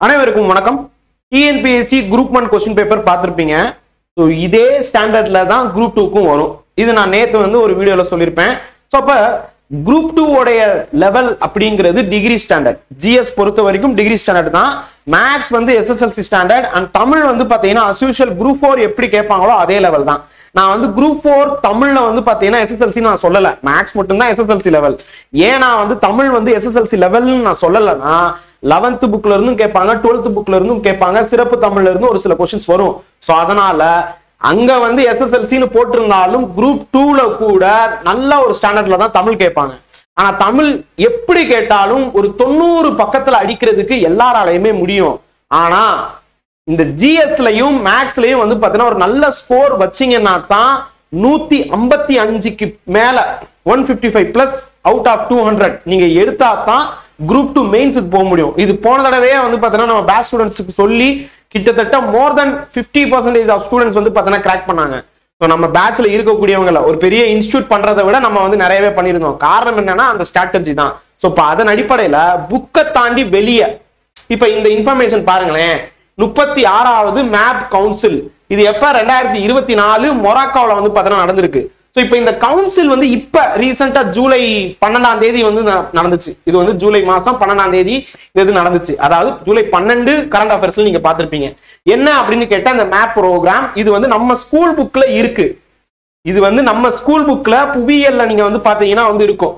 அனைவருக்கும் வணக்கம் TNPSC group one question paper பார்த்துருப்பீங்க ஸோ இதே ஸ்டாண்டர்ட்ல தான் குரூப் டூக்கும் வரும் இது நான் நேற்று வந்து ஒரு வீடியோவில் சொல்லியிருப்பேன் ஸோ அப்போ குரூப் டூ உடைய லெவல் அப்படிங்கிறது டிகிரி ஸ்டாண்டர்ட் ஜிஎஸ் பொறுத்த வரைக்கும் டிகிரி ஸ்டாண்டர்ட் தான் மேக்ஸ் வந்து எஸ்எஸ்எல்சி ஸ்டாண்டர்ட் அண்ட் தமிழ் வந்து பார்த்தீங்கன்னா அஸ்யூஷுவல் குரூப் ஃபோர் எப்படி கேட்பாங்களோ அதே லெவல் தான் நான் வந்து குரூப் ஃபோர் தமிழ்ல வந்து பாத்தீங்கன்னா எஸ்எஸ்எல்சி நான் சொல்லல மேக்ஸ் மட்டும்தான் எஸ்எஸ்எல்சி லெவல் ஏன் நான் வந்து தமிழ் வந்து எஸ்எஸ்எல்சி லெவல்னு நான் சொல்லலைன்னா லெவன்த் புக்ல இருந்தும் கேட்பாங்க டுவெல்த் புக்ல இருந்தும் கேட்பாங்க சிறப்பு தமிழ்ல இருந்தும் ஒரு சில கொஸ்டின்ஸ் வரும் ஸோ அதனால அங்க வந்து எஸ்எஸ்எல்சின்னு போட்டிருந்தாலும் குரூப் டூல கூட நல்ல ஒரு ஸ்டாண்டர்ட்ல தான் தமிழ் கேட்பாங்க ஆனா தமிழ் எப்படி கேட்டாலும் ஒரு தொண்ணூறு பக்கத்துல அடிக்கிறதுக்கு எல்லாராலையுமே முடியும் ஆனா இந்த ஜிஎஸ்லயும் மேக்ஸ்லயும் வந்து பாத்தீங்கன்னா ஒரு நல்ல ஸ்கோர் வச்சீங்கன்னா தான் நூத்தி ஐம்பத்தி அஞ்சுக்கு மேல one fifty five plus out of two hundred நீங்க எடுத்தா தான் குரூப் டூ மெயின்ஸுக்கு போக முடியும் இது போன தடவையே வந்து பாத்தீங்கன்னா நம்ம பேட்ச் ஸ்டூடெண்ட்ஸுக்கு சொல்லி கிட்டத்தட்ட more than fifty percentage of students வந்து பாத்தீங்கன்னா கிராக் பண்ணாங்க ஸோ நம்ம பேட்ச்ல இருக்கக்கூடியவங்கள ஒரு பெரிய இன்ஸ்டியூட் பண்றதை விட நம்ம வந்து நிறையவே பண்ணியிருந்தோம் காரணம் என்னன்னா அந்த ஸ்ட்ராட்டஜி தான் ஸோ இப்போ அதன் அடிப்படையில புக்கை தாண்டி வெளியே இப்ப இந்த இன்ஃபர்மேஷன் பாருங்களேன் முப்பத்தி ஆறாவது மேப் கவுன்சில் இது எப்ப ரெண்டாயிரத்தி இருபத்தி நாலு மொராக்காவில் வந்து பார்த்தீங்கன்னா நடந்திருக்கு ஸோ இப்போ இந்த கவுன்சில் வந்து இப்ப ரீசெண்டா ஜூலை பன்னெண்டாம் தேதி வந்து ந- நடந்துச்சு இது வந்து ஜூலை மாசம் பன்னெண்டாம் தேதி இது இது நடந்துச்சு அதாவது ஜூலை பன்னெண்டு கரண்ட் அஃபேர்ஸ்ல நீங்க பார்த்திருப்பீங்க என்ன அப்படின்னு கேட்டா இந்த மேப் ப்ரோக்ராம் இது வந்து நம்ம ஸ்கூல் புக்ல இருக்கு இது வந்து நம்ம ஸ்கூல் புக்ல புவியியல்ல நீங்க வந்து பாத்தீங்கன்னா வந்து இருக்கும்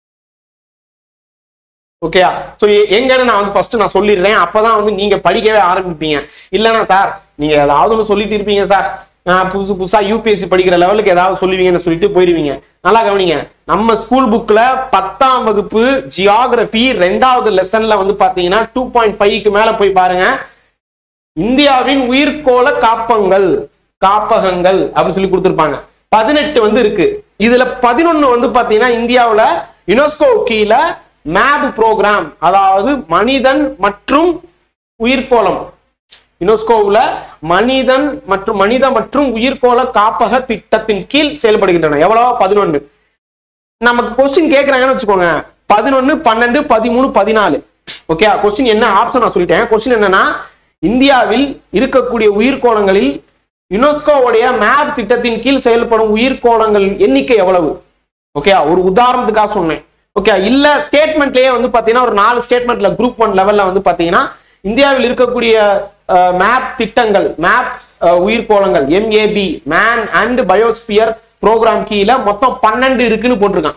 ஓகேயா ஸோ எங்கன்னு நான் வந்து ஃபர்ஸ்ட் நான் சொல்லிடுறேன் அப்பதான் வந்து நீங்க படிக்கவே ஆரம்பிப்பீங்க இல்லைன்னா சார் நீங்க ஏதாவது ஒன்று சொல்லிட்டு இருப்பீங்க சார் நான் புதுசு புதுசா யூபிஎஸ்சி படிக்கிற லெவலுக்கு ஏதாவது சொல்லுவீங்கன்னு சொல்லிட்டு போயிருவீங்க நல்லா கவனிங்க நம்ம ஸ்கூல் புக்ல பத்தாம் வகுப்பு ஜியாகிரபி ரெண்டாவது லெசன்ல வந்து பாத்தீங்கன்னா டூ பாயிண்ட் ஃபைவ்க்கு மேல போய் பாருங்க இந்தியாவின் உயிர்கோள காப்பங்கள் காப்பகங்கள் அப்படின்னு சொல்லி கொடுத்திருப்பாங்க பதினெட்டு வந்து இருக்கு இதுல பதினொன்னு வந்து பாத்தீங்கன்னா இந்தியாவுல யுனெஸ்கோ கீழே மேப் ப்ரோக்ராம் அதாவது மனிதன் மற்றும் உயிர்கோளம் யுனெஸ்கோவுல மனிதன் மற்றும் மனித மற்றும் உயிர்கோள காப்பக திட்டத்தின் கீழ் செயல்படுகின்றன எவ்வளவு பதினொன்னு நமக்கு கொஸ்டின் கேக்குறாங்கன்னு வச்சுக்கோங்க பதினொன்னு பன்னெண்டு பதிமூணு பதினாலு ஓகே கொஸ்டின் என்ன ஆப்ஷன் நான் சொல்லிட்டேன் கொஸ்டின் என்னன்னா இந்தியாவில் இருக்கக்கூடிய உயிர்கோளங்களில் யுனெஸ்கோவுடைய மேப் திட்டத்தின் கீழ் செயல்படும் உயிர்கோளங்கள் எண்ணிக்கை எவ்வளவு ஓகே ஒரு உதாரணத்துக்காக சொன்னேன் ஓகே இல்ல ஸ்டேட்மெண்ட்லயே வந்து பாத்தீங்கன்னா ஒரு நாலு ஸ்டேட்மெண்ட்ல குரூப் ஒன் லெவல்ல வந்து பாத்தீங்கன்னா இந்தியாவில் இருக்கக்கூடிய மேப் திட்டங்கள் மேப் உயிர்கோளங்கள் MAB man and biosphere programme கீழே மொத்தம் பன்னெண்டு இருக்குன்னு போட்டிருக்கான்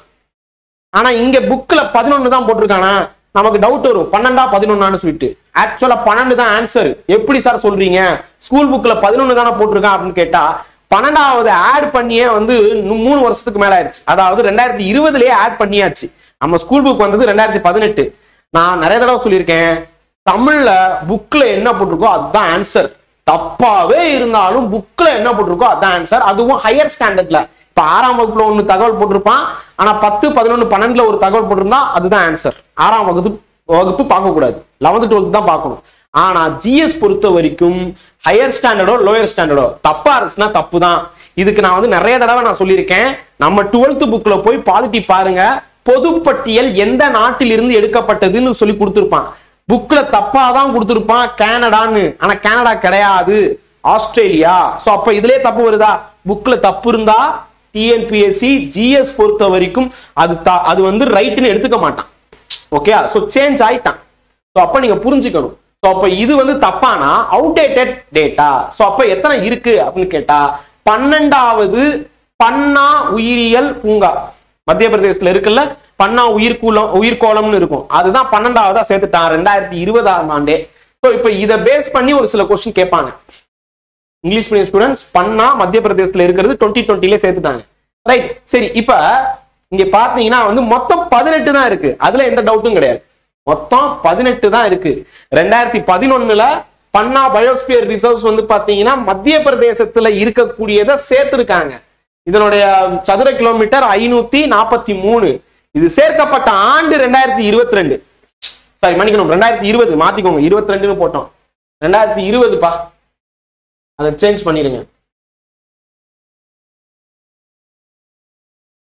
ஆனா இங்க புக்ல பதினொன்னு தான் போட்டிருக்கானா நமக்கு டவுட் வரும் பன்னெண்டா பதினொன்னான்னு சொல்லிட்டு ஆக்சுவலா பன்னெண்டு தான் ஆன்சர் எப்படி சார் சொல்றீங்க ஸ்கூல் புக்ல பதினொன்னு தானே போட்டிருக்கான் அப்படின்னு கேட்டா பன்னெண்டாவது ஆட் பண்ணியே வந்து இன்னும் மூணு வருஷத்துக்கு மேல ஆயிடுச்சு அதாவது ரெண்டாயிரத்தி இருபதுலயே ஆட் பண்ணியாச்சு நம்ம ஸ்கூல் புக் வந்தது ரெண்டாயிரத்தி பதினெட்டு நான் நிறைய தடவை சொல்லியிருக்கேன் தமிழ்ல புக்ல என்ன போட்டிருக்கோ அதுதான் ஆன்சர் தப்பாவே இருந்தாலும் புக்ல என்ன போட்டிருக்கோ அதான் ஆன்சர் அதுவும் ஹையர் ஸ்டாண்டர்ட்ல இப்ப ஆறாம் வகுப்புல ஒண்ணு தகவல் போட்டிருப்பான் ஆனா பத்து பதினொன்னு பன்னெண்டுல ஒரு தகவல் போட்டிருந்தா அதுதான் ஆன்சர் ஆறாம் வகுப்பு வகுப்பு பார்க்க கூடாது லெவன்த் டுவெல்த் தான் பார்க்கணும் ஆனா ஜிஎஸ் பொறுத்த வரைக்கும் ஹையர் ஸ்டாண்டர்டோ லோயர் ஸ்டாண்டர்டோ தப்பா இருந்துச்சுன்னா தப்பு தான் இதுக்கு நான் வந்து நிறைய தடவை நான் சொல்லியிருக்கேன் நம்ம டுவெல்த் புக்ல போய் பாலிட்டி பாருங்க பொதுப்பட்டியல் எந்த நாட்டிலிருந்து எடுக்கப்பட்டதுன்னு சொல்லி கொடுத்திருப்பான் புக்ல தப்பா தான் கொடுத்திருப்பான் கனடான்னு ஆனா கனடா கிடையாது ஆஸ்திரேலியா சோ அப்ப இதுலயே தப்பு வருதா புக்ல தப்பு இருந்தா டிஎன்பிஎஸ்சி ஜிஎஸ் பொறுத்த வரைக்கும் அது த- அது வந்து ரைட்னு எடுத்துக்க மாட்டான் ஓகே சோ சேஞ்ச் ஆயிட்டான் சோ அப்ப நீங்க புரிஞ்சுக்கணும் சோ அப்ப இது வந்து தப்பானா அவுடேட்டட் டேட்டா சோ அப்ப எத்தனை இருக்கு அப்படின்னு கேட்டா பன்னெண்டாவது பன்னா உயிரியல் பூங்கா மத்திய பிரதேசத்துல இருக்குல்ல பன்னா உயிர்கூலம் உயிர்கோளம்னு இருக்கும் அதுதான் பன்னெண்டாவதா சேர்த்துட்டான் ரெண்டாயிரத்தி இருபதாம் ஆண்டே சோ இப்ப இதை பேஸ் பண்ணி ஒரு சில கொஸ்டின் கேட்பாங்க இங்கிலீஷ் மீடியம் ஸ்டூடெண்ட்ஸ் பண்ணா மத்திய பிரதேசத்துல இருக்கிறது டுவெண்ட்டி டுவெண்ட்டிலே சேர்த்துட்டாங்க ரைட் சரி இப்ப இங்க பாத்தீங்கன்னா வந்து மொத்தம் பதினெட்டு தான் இருக்கு அதுல எந்த டவுட்டும் கிடையாது மொத்தம் பதினெட்டு தான் இருக்கு ரெண்டாயிரத்தி பதினொன்னுல பன்னா பயோஸ்பியர் ரிசர்வ்ஸ் வந்து பாத்தீங்கன்னா மத்திய பிரதேசத்துல இருக்கக்கூடியதை சேர்த்திருக்காங்க இதனுடைய சதுர கிலோமீட்டர் ஐநூத்தி நாற்பத்தி மூணு இது சேர்க்கப்பட்ட ஆண்டு ரெண்டாயிரத்தி இருபத்தி ரெண்டு சாரி மன்னிக்கணும் ரெண்டாயிரத்தி இருபது மாத்திக்கோங்க இருபத்தி ரெண்டுன்னு போட்டோம் ரெண்டாயிரத்தி இருபதுப்பா அதை சேஞ்ச் பண்ணிடுங்க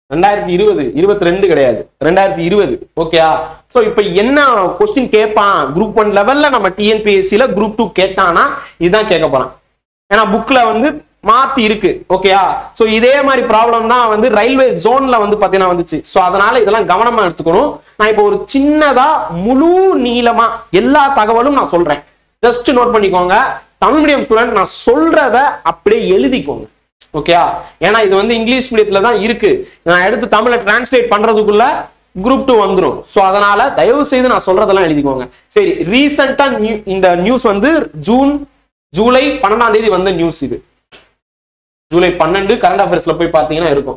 ரெண்டாயிரத்தி இருபது இருபத்தி ரெண்டு கிடையாது ரெண்டாயிரத்தி இருபது ஓகேயா சோ இப்ப என்ன கொஸ்டின் கேட்பான் குரூப் ஒன் லெவல்ல நம்ம டிஎன்பிஎஸ்சில குரூப் டூ கேட்டானா இதுதான் கேட்க போறான் ஏன்னா புக்ல வந்து மாத்தி இருக்கு ஓகேயா சோ இதே மாதிரி ப்ராப்ளம் தான் வந்து ரயில்வே ஜோன்ல வந்து பாத்தீங்கன்னா வந்துச்சு சோ அதனால இதெல்லாம் கவனமா எடுத்துக்கணும் நான் இப்போ ஒரு சின்னதா முழு நீளமா எல்லா தகவலும் நான் சொல்றேன் ஜஸ்ட் நோட் பண்ணிக்கோங்க தமிழ் மீடியம் ஸ்டூடெண்ட் நான் சொல்றத அப்படியே எழுதிக்கோங்க ஓகேயா ஏன்னா இது வந்து இங்கிலீஷ் மீடியத்துல தான் இருக்கு நான் எடுத்து தமிழ்ல டிரான்ஸ்லேட் பண்றதுக்குள்ள குரூப் டூ வந்துரும் சோ அதனால தயவு செய்து நான் சொல்றதெல்லாம் எழுதிக்கோங்க சரி ரீசெண்டா இந்த நியூஸ் வந்து ஜூன் ஜூலை பன்னெண்டாம் தேதி வந்த நியூஸ் இது ஜூலை பன்னெண்டு கரண்ட் அஃபேர்ஸ்ல போய் பாத்தீங்கன்னா இருக்கும்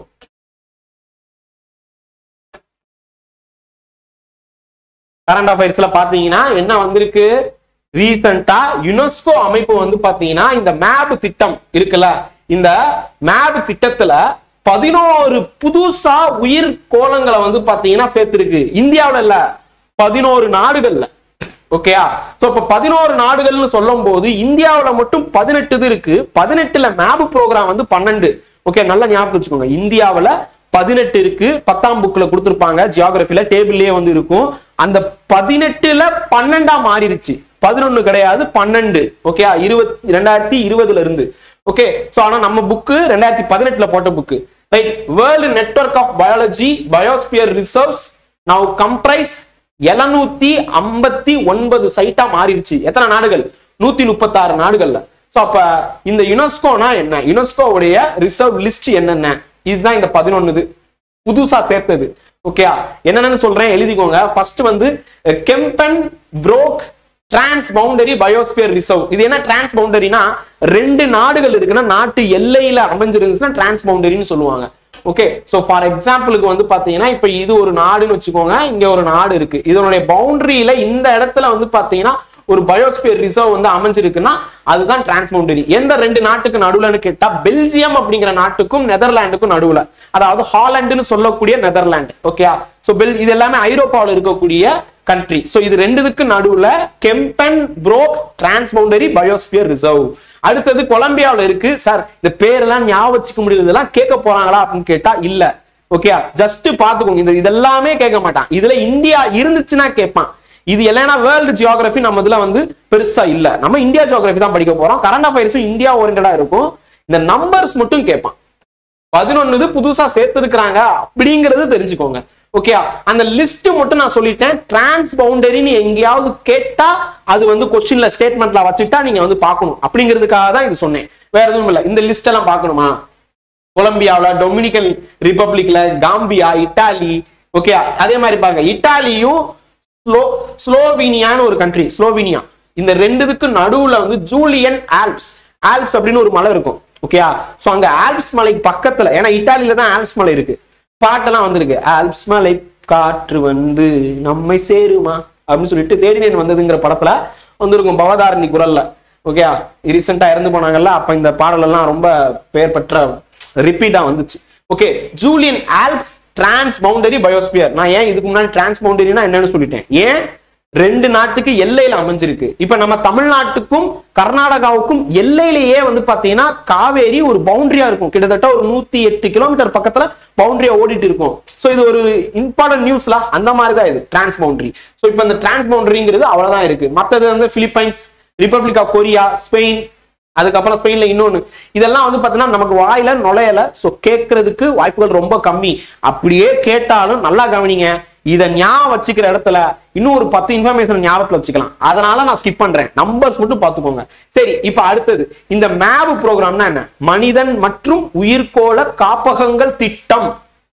கரண்ட் அஃபேர்ஸ்ல பாத்தீங்கன்னா என்ன வந்திருக்கு ரீசெண்டா யுனெஸ்கோ அமைப்பு வந்து பாத்தீங்கன்னா இந்த மேப் திட்டம் இருக்குல்ல இந்த மேப் திட்டத்துல பதினோரு புதுசா உயிர் கோலங்களை வந்து பாத்தீங்கன்னா சேர்த்திருக்கு இந்தியாவுல இல்ல பதினோரு நாடுகள்ல ஓகேயா சோ இப்ப பதினோரு நாடுகள்னு சொல்லும் போது இந்தியாவுல மட்டும் பதினெட்டு இது இருக்கு பதினெட்டுல மேப் ப்ரோக்ராம் வந்து பன்னெண்டு ஓகே நல்லா ஞாபகம் வச்சுக்கோங்க இந்தியாவுல பதினெட்டு இருக்கு பத்தாம் புக்ல கொடுத்திருப்பாங்க ஜியாகிரபில டேபிள்லயே வந்து இருக்கும் அந்த பதினெட்டுல பன்னெண்டா மாறிடுச்சு பதினொன்னு கிடையாது பன்னெண்டு ஓகே இருபத்தி ரெண்டாயிரத்தி இருபதுல இருந்து ஓகே சோ ஆனா நம்ம புக்கு ரெண்டாயிரத்தி பதினெட்டுல போட்ட book right world network of biology biosphere reserves now comprise எழுநூத்தி ஐம்பத்தி ஒன்பது சைட்டா மாறிடுச்சு எத்தனை நாடுகள் நூத்தி முப்பத்தாறு நாடுகள்ல சோ அப்ப இந்த யுனெஸ்கோனா என்ன யுனெஸ்கோவுடைய ரிசர்வ் லிஸ்ட் என்னென்ன இதுதான் இந்த பதினொன்னுது புதுசா சேர்த்தது ஓகேயா என்னென்னு சொல்றேன் எழுதிக்கோங்க ஃபர்ஸ்ட் வந்து Kempen Broek transboundary biosphere reserve இது என்ன டிரான்ஸ் பவுண்டரினா ரெண்டு நாடுகள் இருக்குன்னா நாட்டு எல்லையில அமைஞ்சிருந்துச்சுன்னா டிரான்ஸ் பவுண்டரின்னு சொல்லுவாங்க ஓகே சோ ஃபார் எக்ஸாம்பிளுக்கு வந்து பாத்தீங்கன்னா இப்ப இது ஒரு நாடுன்னு வச்சுக்கோங்க இங்க ஒரு நாடு இருக்கு இதனுடைய பவுண்டரியில இந்த இடத்துல வந்து பாத்தீங்கன்னா ஒரு பயோஸ்பியர் ரிசர்வ் வந்து அமைஞ்சிருக்குன்னா அதுதான் டிரான்ஸ்பவுண்டரி எந்த ரெண்டு நாட்டுக்கு நடுவுலன்னு கேட்டா பெல்ஜியம் அப்படிங்கிற நாட்டுக்கும் நெதர்லாண்டுக்கும் நடுவுல அதாவது ஹாலண்டுன்னு சொல்லக்கூடிய நெதர்லாந்து ஓகே சோ பெல் இது எல்லாமே ஐரோப்பாவில் இருக்கக்கூடிய கண்ட்ரி சோ இது ரெண்டுக்கு நடுவுல Kempen Broek transboundary biosphere reserve அடுத்தது கொலம்பியாவில் இருக்கு சார் இந்த பேரெல்லாம் ஞாபகம் வச்சுக்க முடியல இதெல்லாம் கேட்க போறாங்களா அப்படின்னு கேட்டா இல்ல ஓகே ஜஸ்ட் பாத்துக்கோங்க இந்த இதெல்லாமே கேட்க மாட்டான் இதுல இந்தியா இருந்துச்சுன்னா கேட்பான் இது இல்லைன்னா வேர்ல்டு ஜியோகிராஃபி நம்ம இதுல வந்து பெருசா இல்ல நம்ம இந்தியா ஜியோகிராஃபி தான் படிக்க போறோம் கரண்ட் அஃபேர்ஸும் இந்தியா ஓரியன்டா இருக்கும் இந்த நம்பர்ஸ் மட்டும் கேட்பான் பதினொன்னு புதுசா சேர்த்திருக்கிறாங்க அப்படிங்கறது தெரிஞ்சுக்கோங்க ஓகே அந்த லிஸ்ட் மட்டும் நான் சொல்லிட்டேன் டிரான்ஸ் பவுண்டரின்னு எங்கேயாவது கேட்டா அது வந்து கொஸ்டின்ல ஸ்டேட்மெண்ட்ல வச்சுட்டா நீங்க வந்து பார்க்கணும் அப்படிங்கிறதுக்காக தான் இது சொன்னேன் வேற எதுவும் இல்ல இந்த லிஸ்ட் எல்லாம் பார்க்கணுமா கொலம்பியாவுல டொமினிக்கன் ரிப்பப்ளிக்ல காம்பியா இட்டாலி ஓகே அதே மாதிரி பாருங்க இட்டாலியும் ஸ்லோ ஸ்லோவீனியான்னு ஒரு கண்ட்ரி ஸ்லோவீனியா இந்த ரெண்டுத்துக்கு நடுவுல வந்து ஜூலியன் ஆல்ப்ஸ் ஆல்ப்ஸ் அப்படின்னு ஒரு மலை இருக்கும் ஓகேயா சோ அங்க ஆல்ப்ஸ் மலைக்கு பக்கத்துல ஏன்னா இட்டாலியில தான் ஆல்ப்ஸ் மலை இருக்கு பாட்டெல்லாம் வந்திருக்கு ஆல்ப்ஸ் மலை காற்று வந்து நம்மை சேருமா அப்படின்னு சொல்லிட்டு தேடினேன் வந்ததுங்கிற படத்துல வந்திருக்கும் பவதாரணி குரல்ல ஓகேயா ரீசெண்டா இறந்து போனாங்கல்ல அப்ப இந்த பாடல் எல்லாம் ரொம்ப பெயர் பெற்ற ரிப்பீட்டா வந்துச்சு okay Julian Alps transboundary biosphere நான் ஏன் இதுக்கு முன்னாடி டிரான்ஸ் பவுண்டரினா என்னன்னு சொல்லிட்டேன் ஏன் ரெண்டு நாட்டுக்கு எல்லையில அமைஞ்சிருக்கு இப்ப நம்ம தமிழ்நாட்டுக்கும் கர்நாடகாவுக்கும் எல்லையிலேயே வந்து பாத்தீங்கன்னா காவேரி ஒரு பவுண்டரியா இருக்கும் கிட்டத்தட்ட ஒரு நூத்தி எட்டு கிலோமீட்டர் பக்கத்துல பவுண்டரியா ஓடிட்டு இருக்கும் சோ இது ஒரு இம்பார்ட்டன்ட் நியூஸ்ல அந்த மாதிரி தான் இது டிரான்ஸ் பவுண்டரி சோ இப்ப இந்த டிரான்ஸ் பவுண்டரிங்கிறது அவ்வளவுதான் இருக்கு மத்தது வந்து Philippines republic of Korea Spain அதுக்கப்புறம் ஸ்பெயின்ல இன்னொன்னு இதெல்லாம் வந்து பாத்தீங்கன்னா நமக்கு வாயில நுழையல சோ கேட்கறதுக்கு வாய்ப்புகள் ரொம்ப கம்மி அப்படியே கேட்டாலும் நல்லா கவனிங்க இத ஞாபகம் வச்சுக்கிற இடத்துல இன்னும் ஒரு பத்து இன்ஃபர்மேஷன் ஞாபகத்துல வச்சுக்கலாம் அதனால நான் ஸ்கிப் பண்றேன் நம்பர்ஸ் மட்டும் பாத்துக்கோங்க சரி இப்ப அடுத்தது இந்த மேப் ப்ரோக்ராம்னா என்ன மனிதன் மற்றும் உயிர்கோள காப்பகங்கள் திட்டம்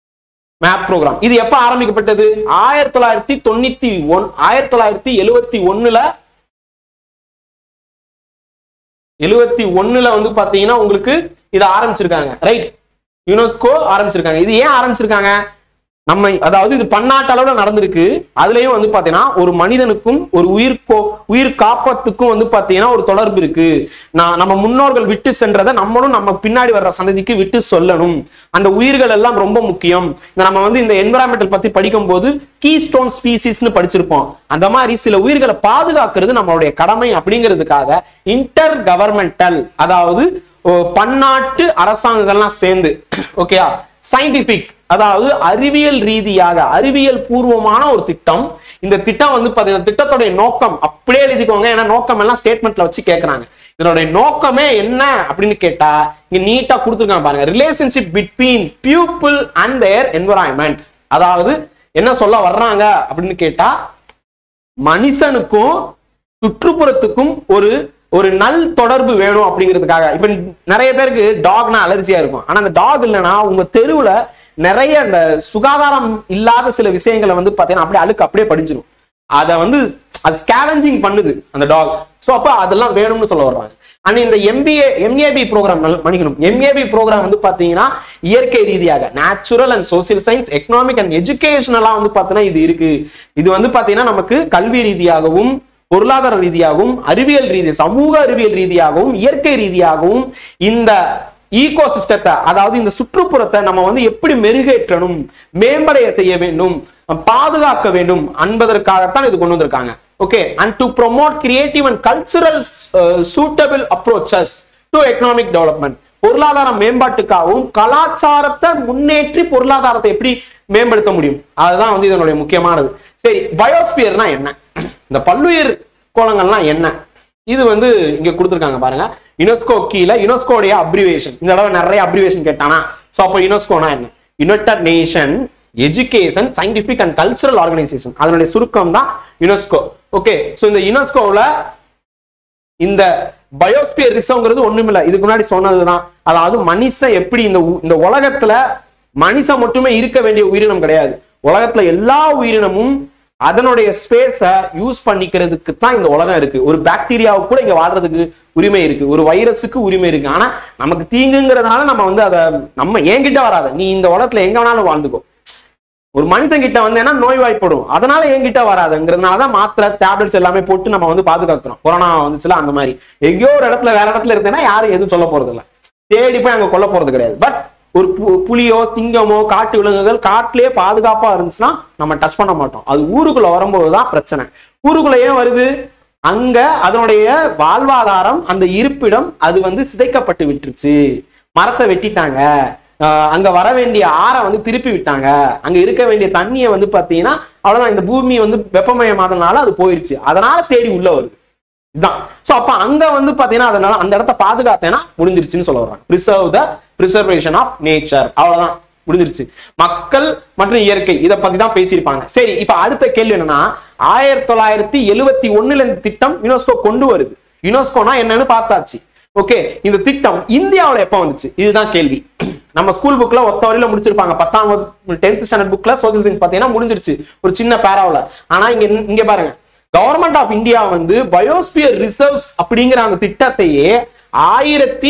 மேப் ப்ரோக்ராம் இது எப்ப ஆரம்பிக்கப்பட்டது ஆயிரத்தி தொள்ளாயிரத்தி தொண்ணூத்தி ஒன் ஆயிரத்தி தொள்ளாயிரத்தி எழுவத்தி ஒண்ணுல எழுவத்தி ஒண்ணுல வந்து பாத்தீங்கன்னா உங்களுக்கு இதை ஆரம்பிச்சிருக்காங்க ரைட் யுனெஸ்கோ ஆரம்பிச்சிருக்காங்க இது ஏன் ஆரம்பிச்சிருக்காங்க நம்ம அதாவது இது பன்னாட்டு அளவுல நடந்திருக்கு அதுலயும் வந்து பாத்தீங்கன்னா ஒரு மனிதனுக்கும் ஒரு உயிர்கோ உயிர் காப்பத்துக்கும் வந்து பாத்தீங்கன்னா ஒரு தொடர்பு இருக்கு நான் நம்ம முன்னோர்கள் விட்டு சென்றதை நம்மளும் நம்ம பின்னாடி வர்ற சந்ததிக்கு விட்டு சொல்லணும் அந்த உயிர்கள் எல்லாம் ரொம்ப முக்கியம் இந்த நம்ம வந்து இந்த என்வரான்மெண்டல் பத்தி படிக்கும் போது கீ ஸ்டோன் ஸ்பீசிஸ்னு படிச்சிருப்போம் அந்த மாதிரி சில உயிர்களை பாதுகாக்கிறது நம்மளுடைய கடமை அப்படிங்கிறதுக்காக இன்டர் கவர்மெண்டல் அதாவது ஓ, பன்னாட்டு அரசாங்கங்கள்லாம் சேர்ந்து ஓகேயா சயின்டிபிக் அதாவது அறிவியல் ரீதியாக அறிவியல் பூர்வமான ஒரு திட்டம் இந்த திட்டம் வந்து பாத்தீங்கன்னா திட்டத்துடைய நோக்கம் அப்படியே எழுதிக்கோங்க ஏன்னா நோக்கம் எல்லாம் ஸ்டேட்மெண்ட்ல வச்சு கேக்குறாங்க இதனுடைய நோக்கமே என்ன அப்படின்னு கேட்டா இங்க நீட்டா கொடுத்துருக்காங்க பாருங்க relationship between people and their environment அதாவது என்ன சொல்ல வர்றாங்க அப்படின்னு கேட்டா மனுஷனுக்கும் சுற்றுப்புறத்துக்கும் ஒரு ஒரு நல் தொடர்பு வேணும் அப்படிங்கிறதுக்காக இப்ப நிறைய பேருக்கு டாக்னா அலர்ஜியா இருக்கும் ஆனா அந்த டாக் இல்லைன்னா உங்க தெருவுல நிறைய இந்த சுகாதாரம் இல்லாத சில விஷயங்களை வந்து பாத்தீங்கன்னா அப்படியே அழுக்கு அப்படியே படிஞ்சிடும் அதை வந்து அது ஸ்கேவெஞ்சிங் பண்ணுது அந்த டாக் சோ அப்ப அதெல்லாம் வேணும்னு சொல்ல வர்றாங்க அண்ட் இந்த எம்பிஏ எம்ஏபி ப்ரோக்ராம் மன்னிக்கணும் எம்ஏபி ப்ரோக்ராம் வந்து பாத்தீங்கன்னா இயற்கை ரீதியாக natural and social science economic and எஜுகேஷனலா வந்து பாத்தீங்கன்னா இது இருக்கு இது வந்து பாத்தீங்கன்னா நமக்கு கல்வி ரீதியாகவும் பொருளாதார ரீதியாகவும் அறிவியல் ரீதி சமூக அறிவியல் ரீதியாகவும் இயற்கை ரீதியாகவும் இந்த ஈகோ சிஸ்டத்தை அதாவது இந்த சுற்றுப்புறத்தை நம்ம வந்து எப்படி மெருகேற்றணும் மேம்படைய செய்ய வேண்டும் பாதுகாக்க வேண்டும் என்பதற்காகத்தான் இது கொண்டு வந்திருக்காங்க okay and to promote creative and cultural suitable approaches to economic development பொருளாதார மேம்பாட்டுக்காகவும் கலாச்சாரத்தை முன்னேற்றி பொருளாதாரத்தை எப்படி மேம்படுத்த முடியும் அதுதான் வந்து இதனுடைய முக்கியமானது சரி பயோஸ்பியர்னா என்ன இந்த பல்லுயிர் கோலங்கள்லாம் என்ன இது வந்து இங்க கொடுத்துருக்காங்க பாருங்க யுனெஸ்கோ கீழே யுனெஸ்கோடைய அப்ரிவேஷன் இந்த தடவை நிறைய அப்ரிவேஷன் கேட்டானா சோ அப்போ யுனெஸ்கோனா என்ன united nation education scientific and cultural organisation அதனுடைய சுருக்கம் தான் யுனெஸ்கோ ஓகே சோ இந்த யுனெஸ்கோவில் இந்த பயோஸ்பியர் ரிசர்வ்ங்கிறது ஒண்ணுமில்ல இதுக்கு முன்னாடி சொன்னதுதான் அதாவது மனுஷன் எப்படி இந்த உ- இந்த உலகத்துல மனுஷன் மட்டுமே இருக்க வேண்டிய உயிரினம் கிடையாது உலகத்துல எல்லா உயிரினமும் அதனுடைய ஸ்பேஸ யூஸ் பண்ணிக்கிறதுக்கு தான் இந்த உலகம் இருக்கு ஒரு பாக்டீரியாவுக்கு கூட இங்க வாழ்றதுக்கு உரிமை இருக்கு ஒரு வைரஸுக்கு உரிமை இருக்கு ஆனா நமக்கு தீங்குங்கிறதுனால நம்ம வந்து அதை நம்ம என்கிட்ட வராத நீ இந்த உலகத்துல எங்க வேணாலும் வாழ்ந்துக்கோ ஒரு மனுஷன் கிட்ட வந்தேன்னா நோய்வாய்ப்படும் அதனால என்கிட்ட வராதுங்கிறதுனால தான் மாத்திரை டேப்லெட்ஸ் எல்லாமே போட்டு நம்ம வந்து பாதுகாக்கிறோம் கொரோனா வந்துச்சுல அந்த மாதிரி எங்கேயோ ஒரு இடத்துல வேற இடத்துல இருந்தேன்னா யாரும் எதுவும் சொல்ல போறது இல்ல தேடி போய் அங்க கொல்ல போறது கிடையாது பட் ஒரு பு- புலியோ சிங்கமோ காட்டு விலங்குகள் காட்டிலேயே பாதுகாப்பா இருந்துச்சுன்னா நம்ம டச் பண்ண மாட்டோம் அது ஊருக்குள்ள வரும்போது தான் பிரச்சனை ஊருக்குள்ள ஏன் வருது அங்க அதனுடைய வாழ்வாதாரம் அந்த இருப்பிடம் அது வந்து சிதைக்கப்பட்டு விட்டுருச்சு மரத்தை வெட்டிட்டாங்க ஆஹ் அங்க வர வேண்டிய ஆறை வந்து திருப்பி விட்டாங்க அங்க இருக்க வேண்டிய தண்ணியை வந்து பாத்தீங்கன்னா அவ்வளவுதான் இந்த பூமி வந்து வெப்பமயமானதுனால அது போயிருச்சு அதனால தேடி உள்ள வருது இதுதான் சோ அப்ப அங்க வந்து பாத்தீங்கன்னா அதனால அந்த இடத்த பாதுகாத்தேன்னா முடிஞ்சிருச்சுன்னு சொல்ல வர்றாங்க preserve the preservation of nature அவ்வளவுதான் முடிஞ்சிருச்சு மக்கள் மற்றும் இயற்கை இத பத்தி தான் பேசியிருப்பாங்க சரி இப்ப அடுத்த கேள்வி என்னன்னா ஆயிரத்தி தொள்ளாயிரத்தி எழுவத்தி ஒண்ணுல இந்த திட்டம் யுனெஸ்கோ கொண்டு வருது யுனெஸ்கோனா என்னன்னு பார்த்தாச்சு ஓகே இந்த திட்டம் இந்தியாவுல எப்ப வந்துச்சு இதுதான் கேள்வி நம்ம ஸ்கூல் புக்ல ஒத்த வரையில முடிச்சிருப்பாங்க பத்தாம் டென்த் ஸ்டாண்டர்ட் புக்ல சோசியல் சயின்ஸ் பாத்தீங்கன்னா முடிஞ்சிருச்சு ஒரு சின்ன பேராவுல ஆனா இங்க இங்க பாருங்க கவர்மெண்ட் ஆஃப் இந்தியா வந்து பயோஸ்பியர் ரிசர்வ்ஸ் அப்படிங்கிற அந்த திட்டத்தையே ஆயிரத்தி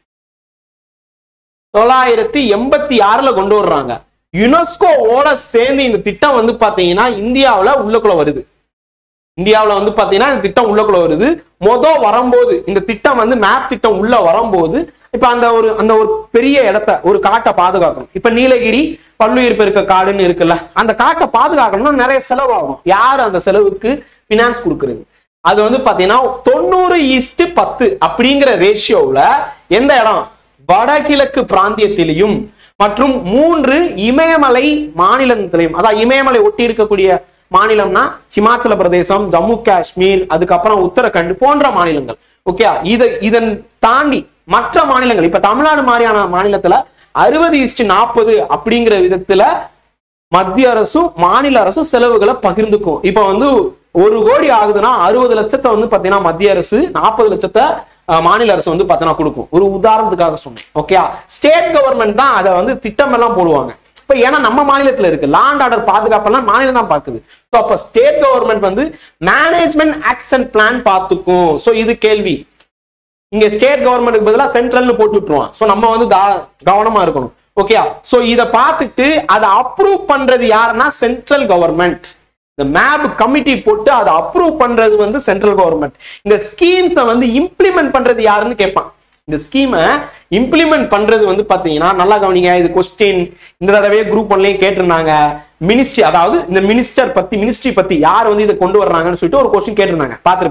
தொள்ளாயிரத்தி எண்பத்தி ஆறுல கொண்டு வர்றாங்க யுனெஸ்கோவோட சேர்ந்து இந்த திட்டம் வந்து பாத்தீங்கன்னா இந்தியாவுல உள்ளக்குள்ள வருது இந்தியாவுல வந்து பாத்தீங்கன்னா இந்த திட்டம் உள்ளக்குள்ள வருது மொத வரும்போது இந்த திட்டம் வந்து மேப் திட்டம் உள்ள வரும்போது இப்ப அந்த ஒரு அந்த ஒரு பெரிய இடத்த ஒரு காட்டை பாதுகாக்கணும் இப்ப நீலகிரி பல்லுயிர் பெருக்க காடுன்னு இருக்குல்ல அந்த காட்டை பாதுகாக்கணும்னா நிறைய செலவாகும் யார் அந்த செலவுக்கு பினான்ஸ் கொடுக்கறது அது வந்து பாத்தீங்கன்னா தொண்ணூறு ஈஸ்ட் பத்து அப்படிங்கிற ரேஷியோவில் எந்த இடம் வடகிழக்கு பிராந்தியத்திலையும் மற்றும் மூன்று இமயமலை மாநிலத்திலையும் அதாவது இமயமலை ஒட்டி இருக்கக்கூடிய மாநிலம்னா ஹிமாச்சல பிரதேசம் ஜம்மு காஷ்மீர் அதுக்கப்புறம் உத்தரகண்ட் போன்ற மாநிலங்கள் ஓகே இத இதன் தாண்டி மற்ற மாநிலங்கள் இப்ப தமிழ்நாடு மாதிரியான மாநிலத்துல அறுபது இஸ்டு நாற்பது அப்படிங்கிற விதத்துல மத்திய அரசும் மாநில அரசும் செலவுகளை பகிர்ந்துக்கும் இப்ப வந்து ஒரு கோடி ஆகுதுன்னா அறுபது லட்சத்தை வந்து பாத்தீங்கன்னா மத்திய அரசு நாற்பது லட்சத்தை அஹ், மாநில அரசு வந்து பாத்தீங்கன்னா கொடுக்கும் ஒரு உதாரணத்துக்காக சொன்னேன் ஓகே ஸ்டேட் கவர்மெண்ட் தான் அதை வந்து திட்டம் எல்லாம் போடுவாங்க இப்ப ஏன்னா நம்ம மாநிலத்துல இருக்கு லாண்ட் ஆர்டர் பாதுகாப்பெல்லாம் மாநிலம் தான் பாக்குது ஸோ அப்ப ஸ்டேட் கவர்மெண்ட் வந்து மேனேஜ்மெண்ட் ஆக்ஷன் பிளான் பார்த்துக்கும் ஸோ இது கேள்வி இங்க ஸ்டேட் கவர்மெண்ட்டுக்கு பதிலா சென்ட்ரல்னு போட்டு விட்டுருவான் சோ நம்ம வந்து கா- கவனமா இருக்கணும் ஓகேயா சோ இத பார்த்துட்டு அதை அப்ரூவ் பண்றது யாருன்னா சென்ட்ரல் கவர்மெண்ட் இந்த மேப் கமிட்டி போட்டு அதை அப்ரூவ் பண்றது வந்து சென்ட்ரல் கவர்மெண்ட் இந்த ஸ்கீம்ஸை வந்து இம்ப்ளிமெண்ட் பண்றது யாருன்னு கேட்பான் இந்த ஸ்கீமை இம்ப்ளிமெண்ட் பண்றது வந்து பாத்தீங்கன்னா நல்லா கவனிங்க இது கொஸ்டின் இந்த தடவையே குரூப் ஒன்லயும் கேட்டிருந்தாங்க மினிஸ்ட்ரி அதாவது இந்த மினிஸ்டர் பத்தி மினிஸ்ட்ரி பத்தி யார் வந்து இதை கொண்டு வர்றாங்கன்னு சொல்லிட்டு ஒரு கொஸ்டின் கேட்டிருந்தாங்க பார்த்திருப்பீங்க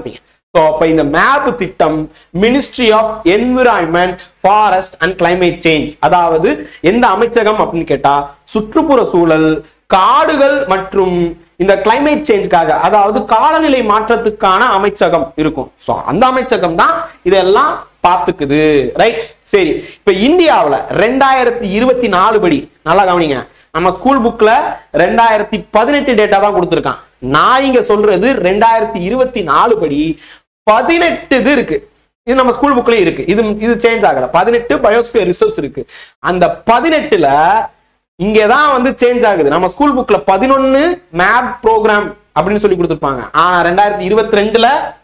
ஸோ அப்ப இந்த மேப் திட்டம் ministry of environment forest and climate change அதாவது எந்த அமைச்சகம் அப்படின்னு கேட்டா சுற்றுப்புற சூழல் காடுகள் மற்றும் இந்த கிளைமேட் சேஞ்சுக்காக அதாவது காலநிலை மாற்றத்துக்கான அமைச்சகம் இருக்கும் ஸோ அந்த அமைச்சகம் தான் இதெல்லாம் பார்த்துக்குது ரைட் சரி இப்ப இந்தியாவுல ரெண்டாயிரத்தி இருபத்தி நாலு படி நல்லா கவனிங்க நம்ம ஸ்கூல் புக்ல ரெண்டாயிரத்தி பதினெட்டு டேட்டா தான் கொடுத்துருக்கான் நான் இங்க சொல்றது ரெண்டாயிரத்தி இருபத்தி நாலு படி பதினெட்டு இது இருக்கு இது நம்ம ஸ்கூல் புக்லயும் இருக்கு இது இது சேஞ்ச் ஆகல பதினெட்டு பயோஸ்பியர் ரிசோர்ஸ் இருக்கு அந்த பதினெட்டுல இங்கதான் வந்து சேஞ்ச் ஆகுது நம்ம ஸ்கூல் புக்ல பதினொன்னு மேப் ப்ரோக்ராம் அப்படின்னு சொல்லி கொடுத்துருப்பாங்க ஆனா ரெண்டாயிரத்தி இருபத்தி ரெண்டுல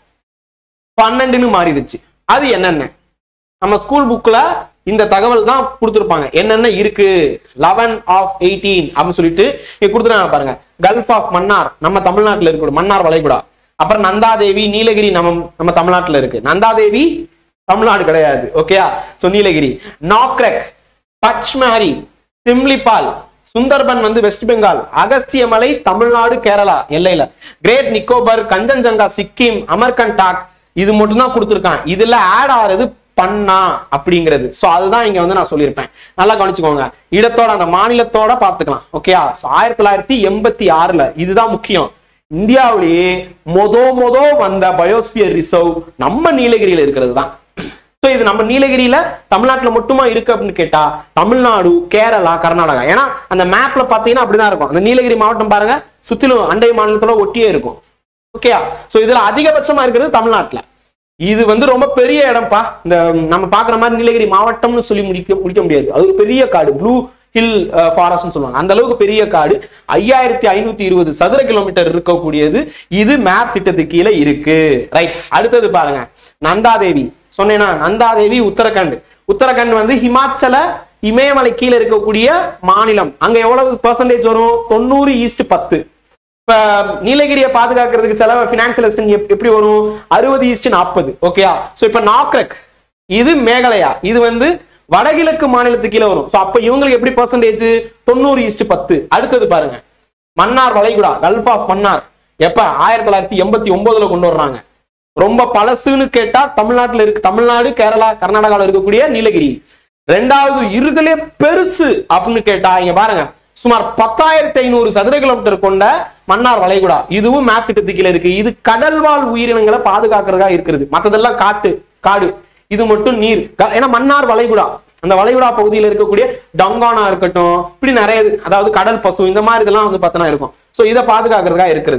பன்னெண்டுன்னு மாறிடுச்சு அது என்னென்ன நம்ம ஸ்கூல் புக்ல இந்த தகவல் தான் கொடுத்துருப்பாங்க என்னென்ன இருக்கு லெவன் ஆஃப் எயிட்டீன் அப்படின்னு சொல்லிட்டு இங்க கொடுத்துருக்காங்க பாருங்க கல்ஃப் ஆஃப் மன்னார் நம்ம தமிழ்நாட்டுல இருக்கு மன்னார் வளைகுடா அப்புறம் நந்தாதேவி நீலகிரி நம்ம நம்ம தமிழ்நாட்டுல இருக்கு நந்தாதேவி தமிழ்நாடு கிடையாது ஓகேயா சோ நீலகிரி நாக்ரெக் பச்மஹரி சிம்லிபால் சுந்தர்பன் வந்து வெஸ்ட் பெங்கால் அகஸ்தியமலை தமிழ்நாடு கேரளா எல்லையில கிரேட் நிக்கோபர் கஞ்சன்ஜங்கா சிக்கிம் அமர்கண்டாக் இது மட்டும் தான் கொடுத்துருக்கான் இதுல ஆட் ஆறது பண்ணா அப்படிங்கிறது சோ அதுதான் இங்க வந்து நான் சொல்லியிருப்பேன் நல்லா கவனிச்சுக்கோங்க இடத்தோட அந்த மாநிலத்தோட பாத்துக்கலாம் ஓகேயா ஆயிரத்தி தொள்ளாயிரத்தி எண்பத்தி ஆறுல இதுதான் முக்கியம் இந்தியாவிலேயே மொத மொத வந்த பயோஸ்பியர் ரிசர்வ் நம்ம நீலகிரியில இருக்கிறது தான் ஸோ இது நம்ம நீலகிரியில தமிழ்நாட்டுல மட்டுமா இருக்கு அப்படின்னு கேட்டா தமிழ்நாடு கேரளா கர்நாடகா ஏன்னா அந்த மேப்ல பாத்தீங்கன்னா அப்படிதான் இருக்கும் அந்த நீலகிரி மாவட்டம் பாருங்க சுத்திலும் அண்டை மாநிலத்தோட ஒட்டியே இருக்கும் ஓகேயா சோ இதுல அதிகபட்சமா இருக்கிறது தமிழ்நாட்டுல இது வந்து ரொம்ப பெரிய இடம்ப்பா இந்த நம்ம பாக்குற மாதிரி நீலகிரி மாவட்டம்னு சொல்லி முடிக்க முடிக்க முடியாது அது ஒரு பெரிய காடு ப்ளூ ஹில் ஃபாரஸ்ட்னு சொல்லுவாங்க அந்த அளவுக்கு பெரிய காடு ஐயாயிரத்தி ஐநூத்தி இருபது சதுர கிலோமீட்டர் இருக்கக்கூடியது இது மேப் திட்டத்துக்கு கீழே இருக்கு ரைட் அடுத்தது பாருங்க நந்தாதேவி சொன்னேன்னா நந்தாதேவி உத்தரகண்ட் உத்தரகண்ட் வந்து ஹிமாச்சல இமயமலை கீழே இருக்கக்கூடிய மாநிலம் அங்க எவ்வளவு பெர்சன்டேஜ் வரும் தொண்ணூறு ஈஸ்ட் பத்து இப்ப நீலகிரியை பாதுகாக்கிறதுக்கு செலவு பினான்சியல் அசிஸ்டன்ட் எப்படி வரும் அறுபது ஈஸ்ட் நாற்பது ஓகேயா சோ இப்ப நாக்ரக் இது மேகாலயா இது வந்து வடகிழக்கு மாநிலத்துக்கு கீழே வரும் சோ அப்ப இவங்களுக்கு எப்படி பெர்சன்டேஜ் தொண்ணூறு ஈஸ்ட் பத்து அடுத்தது பாருங்க மன்னார் வளைகுடா கல்ஃப் ஆஃப் மன்னார் எப்ப ஆயிரத்தி தொள்ளாயிரத்தி எண்பத்தி ஒன்பதுல கொண்டு வர்றாங்க ரொம்ப பழசுன்னு கேட்டா தமிழ்நாட்டுல இருக்கு தமிழ்நாடு கேரளா கர்நாடகாவில் இருக்கக்கூடிய நீலகிரி ரெண்டாவது இருதலே பெருசு அப்படின்னு கேட்டா இங்க பாருங்க சுமார் பத்தாயிரத்தி ஐநூறு சதுர கிலோமீட்டர் கொண்ட மன்னார் வளைகுடா இதுவும் மேப் திட்டத்துக்கு கீழே இருக்கு இது கடல்வாழ் உயிரினங்களை பாதுகாக்கிறதா இருக்கிறது மத்ததெல்லாம் காட்டு காடு இது மட்டும் நீர் க- ஏன்னா மன்னார் வளைகுடா அந்த வளைகுடா பகுதியில் இருக்கக்கூடிய டங்கானா இருக்கட்டும் இப்படி நிறைய இது, அதாவது கடல் பசு இந்த மாதிரி இதெல்லாம் வந்து பார்த்தனா இருக்கும் சோ இதை பாதுகாக்கிறதுக்காக இருக்கிறது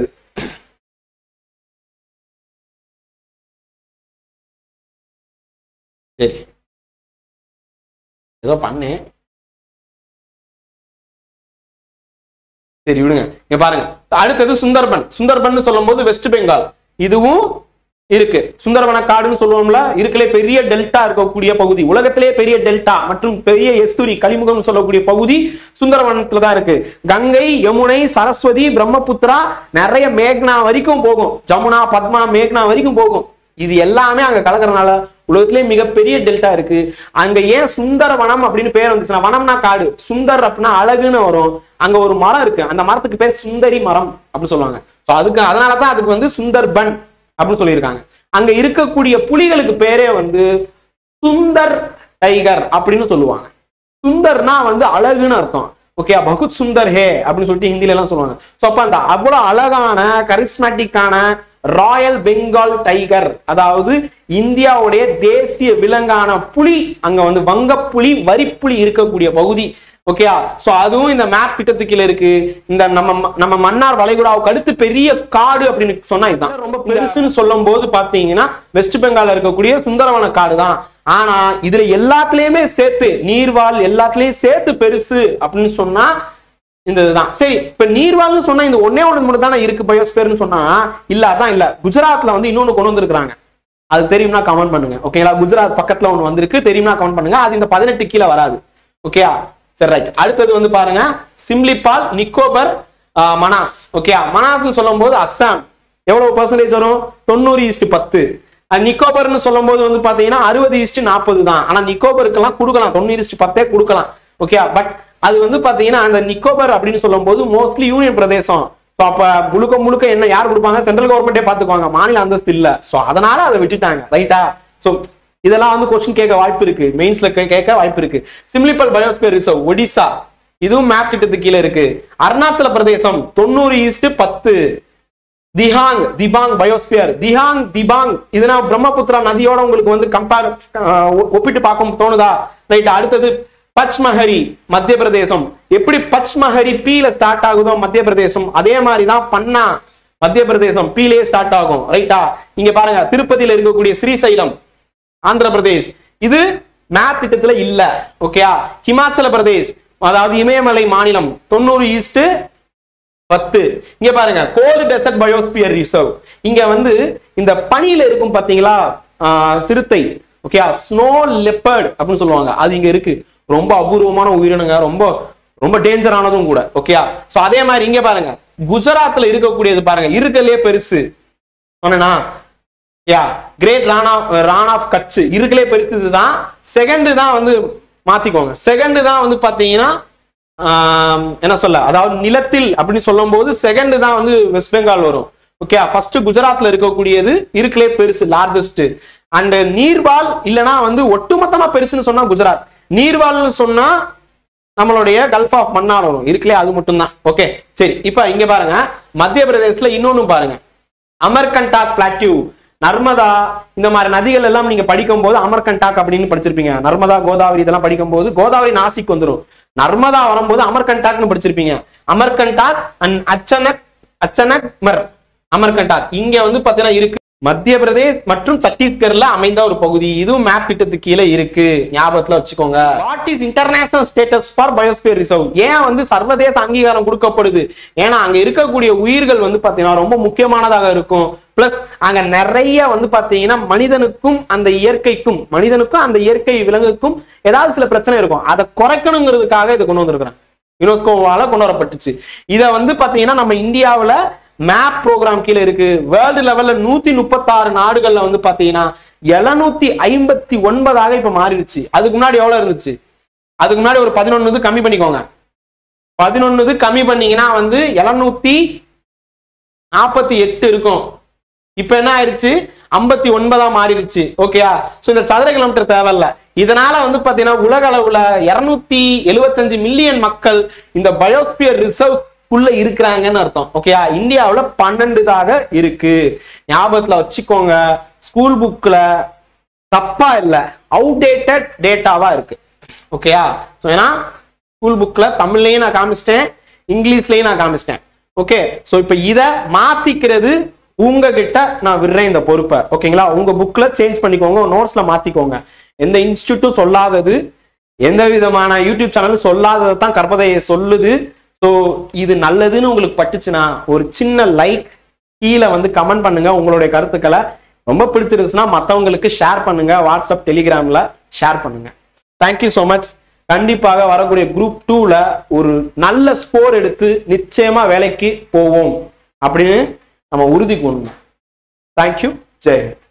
சரி ஏதோ பண்ணேன் சரி விடுங்க இங்க பாருங்க அடுத்தது சுந்தர்பன் சுந்தர்பன் சொல்லும்போது வெஸ்ட் பெங்கால் இதுவும் இருக்கு சுந்தரவன காடுன்னு சொல்லுவோம்ல இருக்கலே பெரிய டெல்டா இருக்கக்கூடிய பகுதி உலகத்திலே பெரிய டெல்டா மற்றும் பெரிய எஸ்துரி கலிமுகம் சொல்லக்கூடிய பகுதி சுந்தரவனத்துல தான் இருக்கு கங்கை யமுனை சரஸ்வதி பிரம்மபுத்திரா நிறைய மேக்னா வரைக்கும் போகும் ஜமுனா பத்மா மேக்னா வரைக்கும் போகும் இது எல்லாமே அங்க கலக்கறனால உலகத்திலே மிகப்பெரிய டெல்டா இருக்கு அங்க ஏன் சுந்தரவனம் அப்படின்னு பேர் வந்துச்சுன்னா வனம்னா காடு சுந்தர் அப்படின்னா அழகுன்னு வரும் அங்க ஒரு மரம் இருக்கு அந்த மரத்துக்கு பேர் சுந்தரி மரம் அப்படின்னு சொல்லுவாங்க So அதுக்கு அதனாலதான் அதுக்கு வந்து சுந்தர்பன் அப்படின்னு சொல்லியிருக்காங்க அங்க இருக்கக்கூடிய புலிகளுக்கு பேரே வந்து சுந்தர் டைகர் அப்படின்னு சொல்லுவாங்க சுந்தர்னா வந்து அழகுன்னு அர்த்தம் ஓகே பகுத் சுந்தர் ஹே அப்படின்னு சொல்லிட்டு ஹிந்தில எல்லாம் சொல்லுவாங்க சோ அப்ப அந்த அவ்வளவு அழகான கரிஸ்மேட்டிக்கான ராயல் பெங்கால் டைகர் அதாவது இந்தியாவுடைய தேசிய விலங்கான புலி அங்க வந்து வங்கப்புலி வரிப்புலி இருக்கக்கூடிய பகுதி ஓகேயா சோ அதுவும் இந்த மேப் திட்டத்துக்கு கீழ இருக்கு இந்த நம்ம ம- நம்ம மன்னார் வளைகுடாவுக்கு அடுத்து பெரிய காடு அப்படின்னு சொன்னா இதுதான் ரொம்ப பெருசுன்னு சொல்லும் போது பாத்தீங்கன்னா வெஸ்ட் பெங்கால்ல இருக்கக்கூடிய சுந்தரவன காடு தான் ஆனா இதுல எல்லாத்துலயுமே சேர்த்து நீர்வாழ் எல்லாத்துலயும் சேர்த்து பெருசு அப்படின்னு சொன்னா இந்த இதுதான் சரி இப்ப நீர்வாழ்னு சொன்னா இந்த ஒன்னே ஒண்ணு மட்டும் தானே இருக்கு பயோஸ்பேர்னு சொன்னா இல்ல அதான் இல்ல குஜராத்ல வந்து இன்னொன்னு கொண்டு வந்திருக்காங்க அது தெரியும்னா கமெண்ட் பண்ணுங்க ஓகேங்களா குஜராத் பக்கத்துல ஒண்ணு வந்திருக்கு தெரியும்னா கமெண்ட் பண்ணுங்க அது இந்த பதினெட்டு கீழே வராது ஓகேயா சரி ரைட் அடுத்தது வந்து பாருங்க சிம்லிபால் நிக்கோபர் ஆஹ், மனாஸ் ஓகேயா மனாஸ்னு சொல்லும் போது அஸ்ஸாம் எவ்வளவு பர்சன்டேஜ் வரும் தொண்ணூறு ஈஸ்ட் பத்து அஹ் நிக்கோபர்னு சொல்லும் போது வந்து பாத்தீங்கன்னா அறுபது ஈஸ்ட் நாற்பது தான் ஆனா நிக்கோபருக்கெல்லாம் கொடுக்கலாம் தொண்ணூறு ஈஸ்ட் பத்தே கொடுக்கலாம் ஓகே பட் அது வந்து பாத்தீங்கன்னா அந்த நிக்கோபர் அப்படின்னு சொல்லும் போது மோஸ்ட்லி யூனியன் பிரதேசம் ஸோ அப்ப முழுக்க முழுக்க என்ன யார் கொடுப்பாங்க சென்ட்ரல் கவர்மெண்டே பாத்துக்குவாங்க மாநில அந்தஸ்து இல்ல ஸோ அதனால அதை விட்டுட்டாங்க ரைட்டா ஸோ இதெல்லாம் வந்து கொஸ்டின் கேட்க வாய்ப்பு இருக்கு மெயின்ஸ்ல கேட்க வாய்ப்பு இருக்கு சிம்லிபல் பயோஸ்பியர் ரிசர்வ் ஒடிசா இதுவும் மேப் திட்டத்துக்கு கீழே இருக்கு அருணாச்சல பிரதேசம் தொண்ணூறு ஈஸ்ட் பத்து திஹாங் திபாங் பயோஸ்பியர் திஹாங் திபாங் இதுனா பிரம்மபுத்திரா நதியோட உங்களுக்கு வந்து கம்பேர் ஒப்பிட்டு பார்க்க தோணுதா ரைட் அடுத்தது பச்மஹரி மத்திய பிரதேசம் எப்படி பச்மஹரி பீல ஸ்டார்ட் ஆகுதோ மத்திய பிரதேசம் அதே மாதிரி தான் பன்னா மத்திய பிரதேசம் பீலே ஸ்டார்ட் ஆகும் ரைட்டா இங்க பாருங்க திருப்பதியில இருக்கக்கூடிய ஸ்ரீசைலம் ஆந்திர பிரதேஷ் இது மேப் திட்டத்துல இல்ல ஓகேயா ஹிமாச்சல பிரதேஷ் அதாவது இமயமலை மாநிலம் தொண்ணூறு ஈஸ்ட் பத்து இங்க பாருங்க கோல்டு டெசர்ட் பயோஸ்பியர் ரிசர்வ் இங்க வந்து இந்த பனியில இருக்கும் பாத்தீங்களா ஆஹ் சிறுத்தை ஓகே ஸ்னோ லெப்பர்ட் அப்படின்னு சொல்லுவாங்க அது இங்க இருக்கு ரொம்ப அபூர்வமான உயிரினங்க ரொம்ப ரொம்ப டேஞ்சரானதும் கூட ஓகேயா சோ அதே மாதிரி இங்க பாருங்க குஜராத்ல இருக்கக்கூடியது பாருங்க இருக்கலே பெருசு சொன்னா yeah great Rann of Rann of Kutch இருக்கலே பெருசு இதுதான் செகண்ட் தான் வந்து மாத்திக்கோங்க செகண்ட் தான் வந்து பாத்தீங்கன்னா ஆம், என்ன சொல்ல அதாவது நிலத்தில் அப்படின்னு சொல்லும் போது செகண்ட் தான் வந்து வெஸ்ட் பெங்கால் வரும் ஓகே ஃபர்ஸ்ட் குஜராத்ல இருக்கக்கூடியது இருக்கலே பெருசு லார்ஜஸ்ட் அண்ட் நீர்வால் இல்லனா வந்து ஒட்டுமொத்தமா பெருசுன்னு சொன்னா குஜராத் நீர்வால்னு சொன்னா நம்மளுடைய கல்ஃப் ஆஃப் மன்னார் வரும் இருக்கலே அது மட்டும்தான் ஓகே சரி இப்ப இங்க பாருங்க மத்திய பிரதேசத்துல இன்னொன்னு பாருங்க அமர்கண்டாக் பிளாட்யூ நர்மதா இந்த மாதிரி நதிகள் எல்லாம் நீங்க படிக்கும் போது அமர்கண்டாக் அப்படின்னு படிச்சிருப்பீங்க நர்மதா கோதாவரி இதெல்லாம் படிக்கும் போது கோதாவரி நாசிக் வந்துரும் நர்மதா வரும்போது அமர்கண்டாக்னு படிச்சிருப்பீங்க அமர்கண்டாக் அண்ட் அச்சனக் அச்சனக் மர் அமர்கண்டாக் இங்க வந்து பாத்தீங்கன்னா இருக்கு மத்திய பிரதேஷ் மற்றும் சத்தீஸ்கர்ல அமைந்த ஒரு பகுதி இதுவும் மேப் திட்டத்துக்கு கீழே இருக்கு ஞாபகத்துல வச்சுக்கோங்க what is international status for biosphere reserve ஏன் வந்து சர்வதேச அங்கீகாரம் கொடுக்கப்படுது ஏன்னா அங்க இருக்கக்கூடிய உயிர்கள் வந்து பாத்தீங்கன்னா ரொம்ப முக்கியமானதாக இருக்கும் பிளஸ் அங்க நிறைய வந்து பாத்தீங்கன்னா மனிதனுக்கும் அந்த இயற்கைக்கும் மனிதனுக்கும் அந்த இயற்கை விலங்குக்கும் ஏதாவது சில பிரச்சனை இருக்கும் அதை குறைக்கணுங்கிறதுக்காக இதை கொண்டு வந்திருக்கிறேன் யுனெஸ்கோவால கொண்டு வரப்பட்டுச்சு இத வந்து பாத்தீங்கன்னா நம்ம இந்தியாவுல மேப் ப்ரோக்ராம் கீழே இருக்கு வேர்ல்டு லெவல்ல நூத்தி முப்பத்தாறு நாடுகள்ல வந்து பாத்தீங்கன்னா எழுநூத்தி ஐம்பத்தி ஒன்பதாக இப்ப மாறிடுச்சு அதுக்கு முன்னாடி எவ்வளவு இருந்துச்சு அதுக்கு முன்னாடி ஒரு பதினொன்னு இது கம்மி பண்ணிக்கோங்க பதினொன்னு இது கம்மி பண்ணீங்கன்னா வந்து எழுநூத்தி நாற்பத்தி எட்டு இருக்கும் இப்ப என்ன ஆயிருச்சு ஐம்பத்தி ஒன்பதா மாறிடுச்சு ஓகேயா சோ இந்த சதுர கிலோமீட்டர் தேவையில்ல இதனால வந்து பாத்தீங்கன்னா உலக அளவுல இருநூத்தி எழுபத்தஞ்சு மில்லியன் மக்கள் இந்த பயோஸ்பியர் ரிசர்வ் குள்ள இருக்கிறாங்கன்னு அர்த்தம் ஓகேயா இந்தியாவுல பன்னெண்டுதாக இருக்கு ஞாபகத்துல வச்சுக்கோங்க ஸ்கூல் புக்ல தப்பா இல்ல அவுடேட்டட் டேட்டாவா இருக்கு ஓகேயா ஸோ ஏன்னா ஸ்கூல் புக்ல தமிழ்லயும் நான் காமிச்சிட்டேன் இங்கிலீஷ்லயும் நான் காமிச்சிட்டேன் ஓகே ஸோ இப்போ இதை மாத்திக்கிறது உங்ககிட்ட நான் விடுறேன் இந்த பொறுப்பை ஓகேங்களா உங்க புக்ல சேஞ்ச் பண்ணிக்கோங்க நோட்ஸ்ல மாத்திக்கோங்க எந்த இன்ஸ்டியூட்டும் சொல்லாதது எந்த விதமான யூடியூப் சேனலும் சொல்லாததை தான் கற்பதையை சொல்லுது ஸோ இது நல்லதுன்னு உங்களுக்கு பட்டுச்சுன்னா ஒரு சின்ன லைக் கீழே வந்து கமெண்ட் பண்ணுங்க உங்களுடைய கருத்துக்களை ரொம்ப பிடிச்சிருந்துச்சுன்னா மற்றவங்களுக்கு ஷேர் பண்ணுங்க வாட்ஸ்அப் டெலிகிராம்ல ஷேர் பண்ணுங்க தேங்க்யூ ஸோ மச் கண்டிப்பாக வரக்கூடிய குரூப் டூல ஒரு நல்ல ஸ்கோர் எடுத்து நிச்சயமா வேலைக்கு போவோம் அப்படின்னு நம்ம உறுதி கொள்ளணும் தேங்க்யூ ஜெய் ஹிந்த்